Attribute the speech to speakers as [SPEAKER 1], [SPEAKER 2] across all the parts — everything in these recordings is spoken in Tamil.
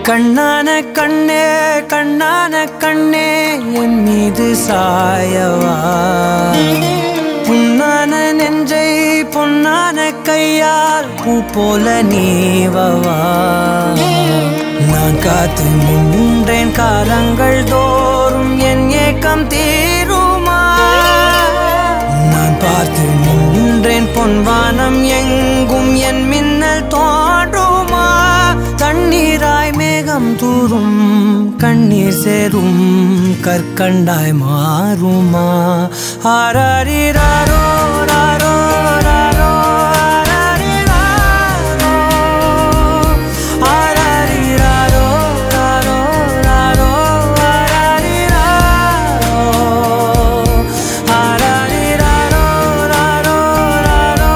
[SPEAKER 1] கண்ணான கண்ணே கண்ணான கண்ணே என் மீது சாயவா புண்ணான நெஞ்சை பொன்னான கையால் பூ போல நீவவா நான் காத்து நின்றேன் காலங்கள் தோறும் என் ஏக்கம் தீருமா நான் பார்த்து நின்றேன் பொன்வானம் எங்கும் என் மின்னல் தோன்றுமா தண்ணீராய் மேகம் தூரும் கண்ணீர் சேரும் கற்கண்டாய் மாறுமா ஆராரிராரோ ராரோ ராரோ ஆராரிராரோ ஆராரிராரோ ராரோ ராரோ ஆராரிராரோ ஆராரிராரோ ராரோ ராரோ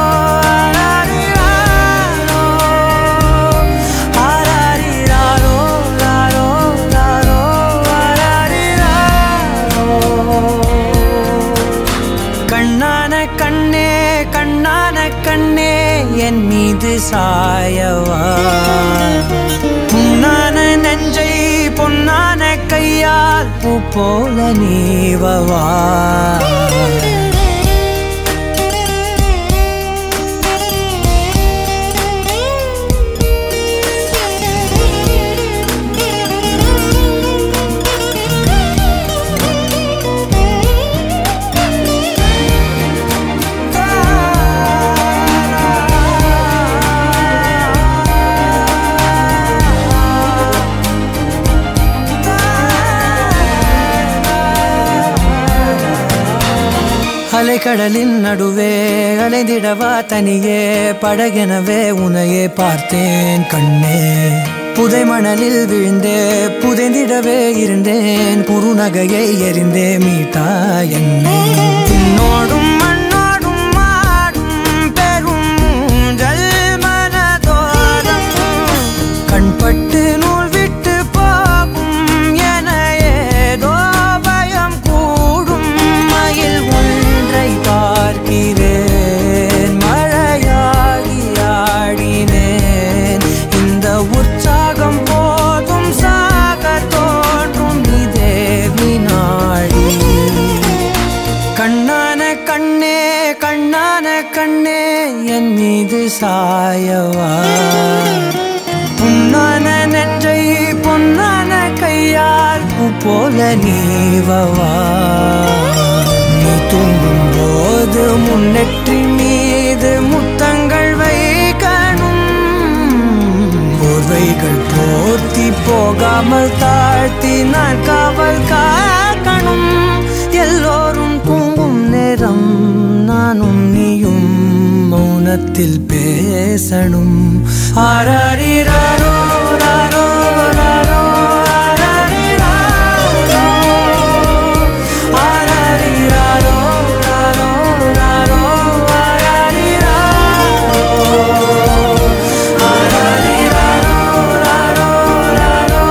[SPEAKER 1] ஆராரிராரோ ஆராரிராரோ ராரோ ராரோ ஆராரிராரோ கண்ணான கண்ணே கண்ணான கண்ணே என் மீது சாயவா புண்ணான நெஞ்சை பொன்னான கையால் பூ போல நீவவா அலைக்கடலின் நடுவே அலைந்திடவா தனியே படகெனவே உனையே பார்த்தேன் கண்ணே புதை மணலில் விழுந்தே புதைந்திடவே இருந்தேன் குறுநகையை எறிந்தே மீட்டா என்னை உன்னோடும் மண்ணோடும் மாடும் பெரும் ஊஞ்சல் மனதோரம் கண்பட்டு நூல் விட்டு போகும் என ஏதோ பயம் கூடும் மயில் ஒன்றை பார்க்கிறேன் மழையாகி ஆடினேன் இந்த உற்சாகம் போதும் சாக தோன்றும் இதே வினாடி கண்ணான கண்ணே கண்ணான கண்ணே என் மீது சாயவா புண்ணான நெஞ்சை பொன்னான கையால் பூ போல நீவவா நீ தூங்கும் போது முன்னெற்றி மீது முத்தங்கள் வைக்கணும் போர்வைகள் போர்த்தி போகாமல் தாழ்த்தி நான் காவல் காக்கணும் எல்லோரும் தூங்கும் நேரம் நானும் நீயும் மௌனத்தில் பேசணும் ஆராரிராரோ ராரோ ராரோ ஆராரிராரோ ஆராரிராரோ ராரோ ராரோ ஆராரிராரோ ஆராரிராரோ ராரோ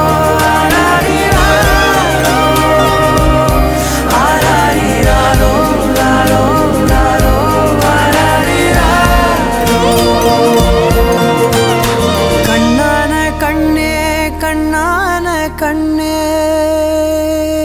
[SPEAKER 1] ராரோ ஆராரிராரோ ராரோ ராரோ கண்ணான கண்ணே கண்ணான கண்ணே